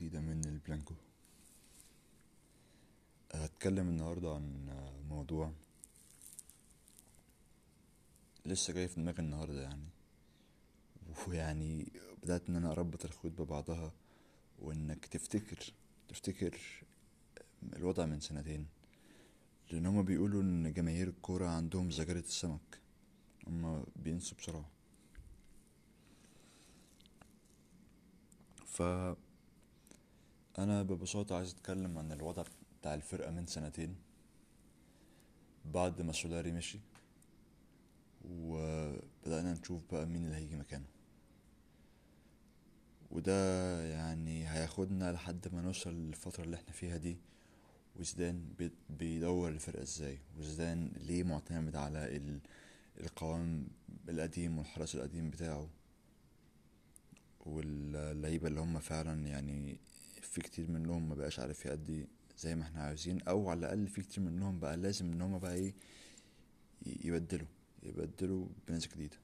جديدة من البلانكو هتكلم النهاردة عن موضوع لسه جاي في دماغي النهاردة يعني ويعني بدأت ان انا اربط الخيوط ببعضها وانك تفتكر تفتكر الوضع من سنتين لان هما بيقولوا ان جماهير الكورة عندهم ذاكرة السمك هما بينسوا بسرعة ف انا ببساطة عايز اتكلم عن الوضع بتاع الفرقة من سنتين بعد ما سولاري مشي وبدأنا نشوف بقى مين اللي هيجي مكانه وده يعني هياخدنا لحد ما نوصل للفترة اللي احنا فيها دي وزدان بي- بيدور الفرقة ازاي وزدان ليه معتمد على ال- القوام القديم والحرس القديم بتاعه واللعيبة اللي هم فعلا يعني في كتير منهم ما بقاش عارف يأدي زي ما احنا عايزين او على الاقل في كتير منهم بقى لازم ان هم بقى ايه ي- يبدلوا يبدلوا بناس جديدة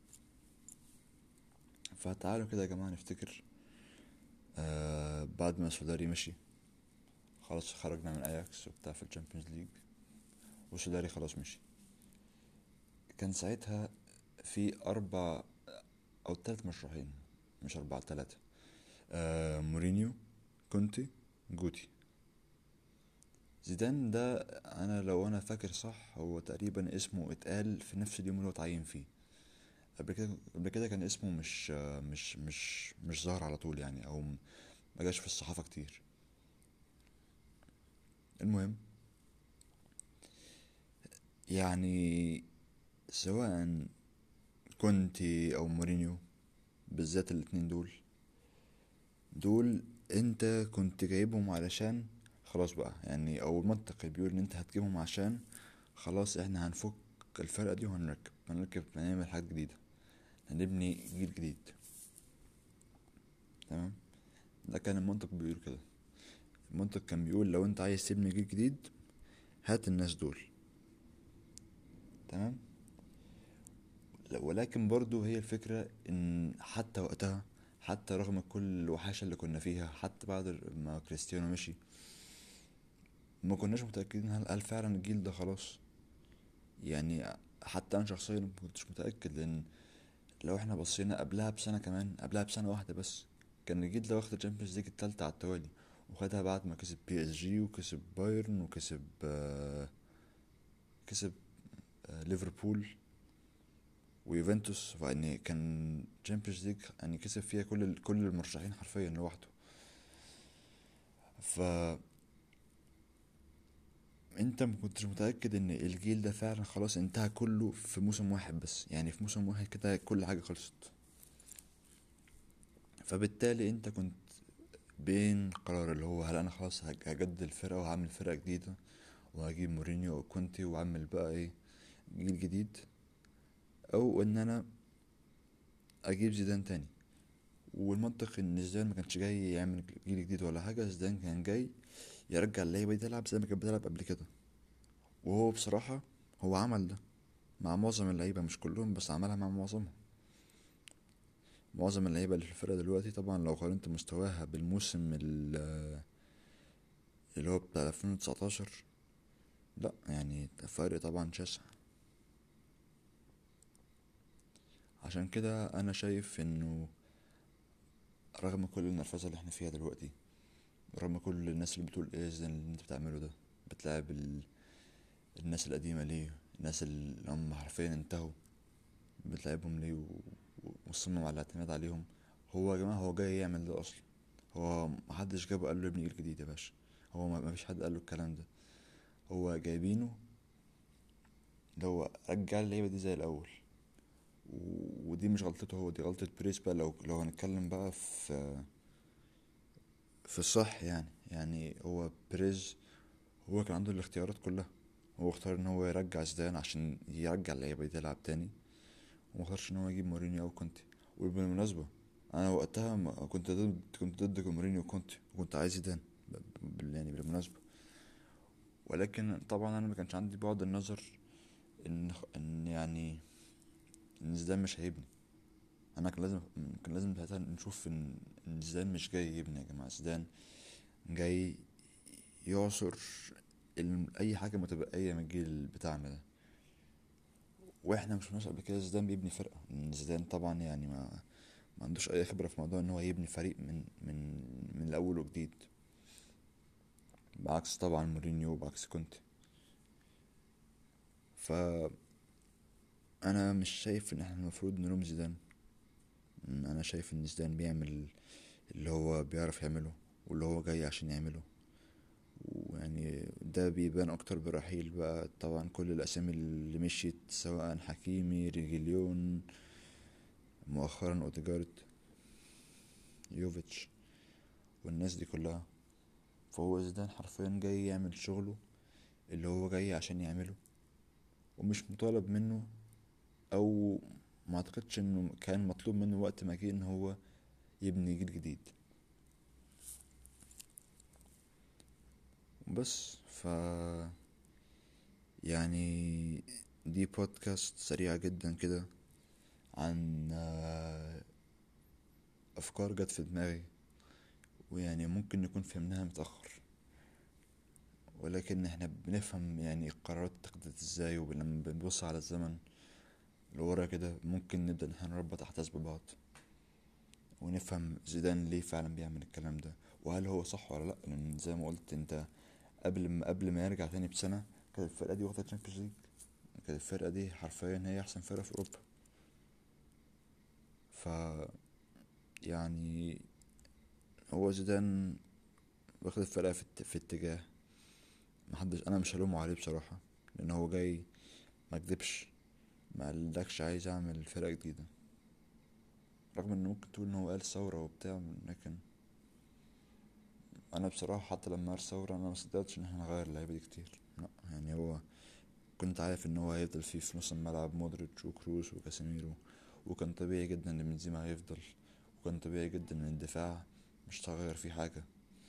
فتعالوا كده يا جماعة نفتكر آه بعد ما سولاري مشي خلاص خرجنا من اياكس وبتاع في الشامبيونز ليج وسولاري خلاص مشي كان ساعتها في اربع او تلات مشروحين مش اربعة تلاتة آه مورينيو كونتي جوتي زيدان ده انا لو انا فاكر صح هو تقريبا اسمه اتقال في نفس اليوم اللي هو اتعين فيه قبل كده قبل كده كان اسمه مش مش مش مش ظاهر على طول يعني او ما جاش في الصحافة كتير المهم يعني سواء كونتي او مورينيو بالذات الاتنين دول دول انت كنت جايبهم علشان خلاص بقى يعني او المنطق بيقول ان انت هتجيبهم عشان خلاص احنا هنفك الفرقة دي وهنركب هنركب هنعمل حاجات جديدة هنبني جيل جديد تمام ده كان المنطق بيقول كده المنطق كان بيقول لو انت عايز تبني جيل جديد هات الناس دول تمام لا- ولكن برضو هي الفكرة ان حتى وقتها حتى رغم كل الوحاشة اللي كنا فيها حتى بعد ما كريستيانو مشي ما كناش متأكدين هل, هل فعلا الجيل ده خلاص يعني حتى انا شخصيا ما كنتش متأكد لان لو احنا بصينا قبلها بسنة كمان قبلها بسنة واحدة بس كان الجيل ده واخد الشامبيونز ليج التالتة على التوالي وخدها بعد ما كسب بي اس جي وكسب بايرن وكسب آه كسب آه ليفربول ويوفنتوس يعني كان تشامبيونز ليج يعني كسب فيها كل ال- كل المرشحين حرفيا لوحده ف انت ما كنتش متأكد ان الجيل ده فعلا خلاص انتهى كله في موسم واحد بس يعني في موسم واحد كده كل حاجة خلصت فبالتالي انت كنت بين قرار اللي هو هل انا خلاص هج- هجدد الفرقة وهعمل فرقة جديدة وهجيب مورينيو او كونتي واعمل بقى ايه جيل جديد او ان انا اجيب زيدان تاني والمنطق ان زيدان ما كانش جاي يعمل جيل جديد ولا حاجة زيدان كان جاي يرجع اللعيبة دي تلعب زي ما كانت بتلعب قبل كده وهو بصراحة هو عمل ده مع معظم اللعيبة مش كلهم بس عملها مع معظمهم معظم اللعيبة اللي في الفرقة دلوقتي طبعا لو قارنت مستواها بالموسم ال- اللي هو بتاع 2019 لا يعني فرق طبعا شاسع عشان كده انا شايف انه رغم كل النرفزة اللي احنا فيها دلوقتي رغم كل الناس اللي بتقول ايه زين اللي انت بتعمله ده بتلعب ال... الناس القديمة ليه الناس اللي هم حرفيا انتهوا بتلعبهم ليه و- ومصمم على الاعتماد عليهم هو يا جماعة هو جاي يعمل ده اصلا هو محدش جابه قال له ابني جيل جديد يا باشا هو ما مفيش حد قال له الكلام ده هو جايبينه اللي هو رجع اللعيبة دي زي الاول و- ودي مش غلطته هو دي غلطة بريس بقى لو لو هنتكلم بقى في في الصح يعني يعني هو بريز هو كان عنده الاختيارات كلها هو اختار ان هو يرجع زيدان عشان يرجع اللعيبة دي تلعب تاني وما اختارش ان هو يجيب مورينيو او كونتي وبالمناسبة انا وقتها ما- كنت ضد كنت ضد مورينيو وكونتي وكنت عايز زيدان ب- بال- يعني بالمناسبة ولكن طبعا انا ما كانش عندي بعد النظر ان ان يعني ان زيدان مش هيبني انا كان لازم كان لازم ساعتها نشوف ان ان زيدان مش جاي يبني يا جماعه زيدان جاي يعصر ال- اي حاجه متبقيه من الجيل بتاعنا ده واحنا مش قبل كده زيدان بيبني فرقه لأن زيدان طبعا يعني ما ما عندوش اي خبره في موضوع ان هو يبني فريق من من من الاول وجديد بعكس طبعا مورينيو وبعكس كونتي ف انا مش شايف ان احنا المفروض نلوم زيدان انا شايف ان زيدان بيعمل اللي هو بيعرف يعمله واللي هو جاي عشان يعمله ويعني ده بيبان اكتر برحيل بقى طبعا كل الاسامي اللي مشيت سواء حكيمي ريجيليون مؤخرا اوديجارد يوفيتش والناس دي كلها فهو زيدان حرفيا جاي يعمل شغله اللي هو جاي عشان يعمله ومش مطالب منه او ما اعتقدش انه كان مطلوب منه وقت ما جه ان هو يبني جيل جديد بس ف يعني دي بودكاست سريعة جدا كده عن آه، افكار جت في دماغي ويعني ممكن نكون فهمناها متأخر ولكن احنا بنفهم يعني القرارات اتخذت ازاي ولما بنبص على الزمن لورا كده ممكن نبدأ ان احنا نربط احداث ببعض ونفهم زيدان ليه فعلا بيعمل الكلام ده وهل هو صح ولا لا لان زي ما قلت انت قبل ما قبل ما يرجع تاني بسنة كانت الفرقة دي واخدة تشامبيونز ليج كانت الفرقة دي حرفيا هي احسن فرقة في اوروبا ف يعني هو زيدان واخد الفرقة في, ات- في اتجاه محدش انا مش هلومه عليه بصراحة لان هو جاي ما كدبش ما قالكش عايز اعمل فرقة جديدة رغم ان ممكن تقول ان هو قال ثورة وبتاع لكن انا بصراحة حتى لما قال ثورة انا مصدقتش ان احنا نغير اللعيبة دي كتير لا يعني هو كنت عارف ان هو هيفضل فيه في نص الملعب مودريتش وكروس وكاسيميرو وكان طبيعي جدا ان بنزيما هيفضل وكان طبيعي جدا ان الدفاع مش هتغير فيه حاجة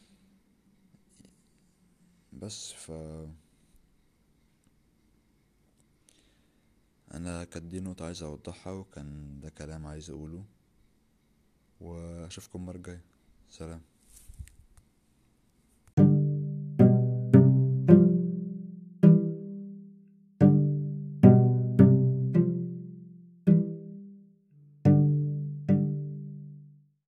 بس ف انا كانت دي نقطة عايز اوضحها وكان ده كلام عايز اقوله واشوفكم المرة الجاية سلام